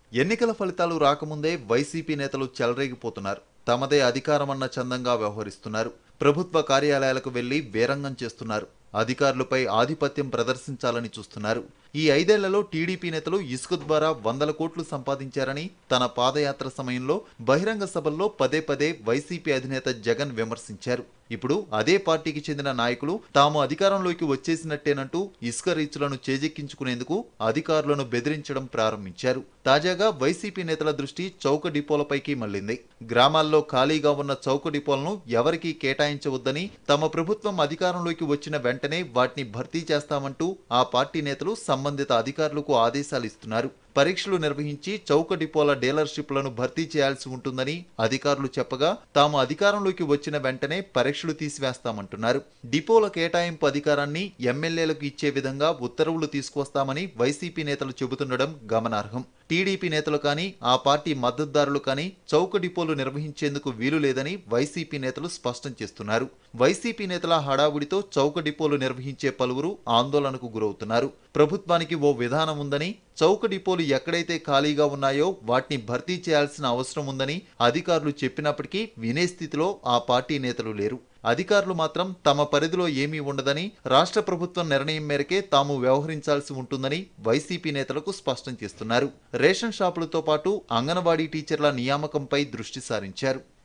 ఎన్నికల ఫలితాలు రాకముందే వైసీపీ నేతలు చెలరేగిపోతున్నారు తమదే అధికారమన్న చందంగా వ్యవహరిస్తున్నారు ప్రభుత్వ కార్యాలయాలకు వెళ్లి వేరంగం చేస్తున్నారు అధికారులపై ఆధిపత్యం ప్రదర్శించాలని చూస్తున్నారు ఈ ఐదేళ్లలో టీడీపీ నేతలు ఇసుక ద్వారా వందల కోట్లు సంపాదించారని తన పాదయాత్ర సమయంలో బహిరంగ సభల్లో పదే పదే వైసీపీ అధినేత జగన్ విమర్శించారు ఇప్పుడు అదే పార్టీకి చెందిన నాయకులు తాము అధికారంలోకి వచ్చేసినట్టేనంటూ ఇసుక రీచులను చేజెక్కించుకునేందుకు అధికారులను బెదిరించడం ప్రారంభించారు తాజాగా వైసీపీ నేతల దృష్టి చౌక డిపోలపైకి మళ్లింది గ్రామాల్లో ఖాళీగా ఉన్న చౌక డిపోలను ఎవరికీ కేటాయించవద్దని తమ ప్రభుత్వం అధికారంలోకి వచ్చిన వెంటనే వాటిని భర్తీ చేస్తామంటూ ఆ పార్టీ నేతలు సంబంధిత అధికారులకు ఆదేశాలు ఇస్తున్నారు పరీక్షలు నిర్వహించి చౌక డిపోల డీలర్షిప్లను భర్తీ చేయాల్సి ఉంటుందని అధికారులు చెప్పగా తాము అధికారంలోకి వచ్చిన వెంటనే పరీక్షలు తీసివేస్తామంటున్నారు డిపోల కేటాయింపు అధికారాన్ని ఎమ్మెల్యేలకు ఇచ్చే విధంగా ఉత్తర్వులు తీసుకొస్తామని వైసీపీ నేతలు చెబుతుండడం గమనార్హం టీడీపీ నేతలు కానీ ఆ పార్టీ మద్దతుదారులు కానీ చౌక డిపోలు నిర్వహించేందుకు వీలు లేదని వైసీపీ నేతలు స్పష్టం చేస్తున్నారు వైసీపీ నేతల హడావుడితో చౌక డిపోలు నిర్వహించే పలువురు ఆందోళనకు గురవుతున్నారు ప్రభుత్వానికి ఓ విధానం ఉందని చౌక డిపోలు ఎక్కడైతే ఖాళీగా ఉన్నాయో వాటిని భర్తీ చేయాల్సిన అవసరం ఉందని అధికారులు చెప్పినప్పటికీ వినే స్థితిలో ఆ పార్టీ నేతలు లేరు అధికారులు మాత్రం తమ పరిధిలో ఏమీ ఉండదని రాష్ట్ర ప్రభుత్వం నిర్ణయం మేరకే తాము వ్యవహరించాల్సి ఉంటుందని వైసీపీ నేతలకు స్పష్టం చేస్తున్నారు రేషన్ షాపులతో పాటు అంగన్వాడీ టీచర్ల నియామకంపై దృష్టి సారించారు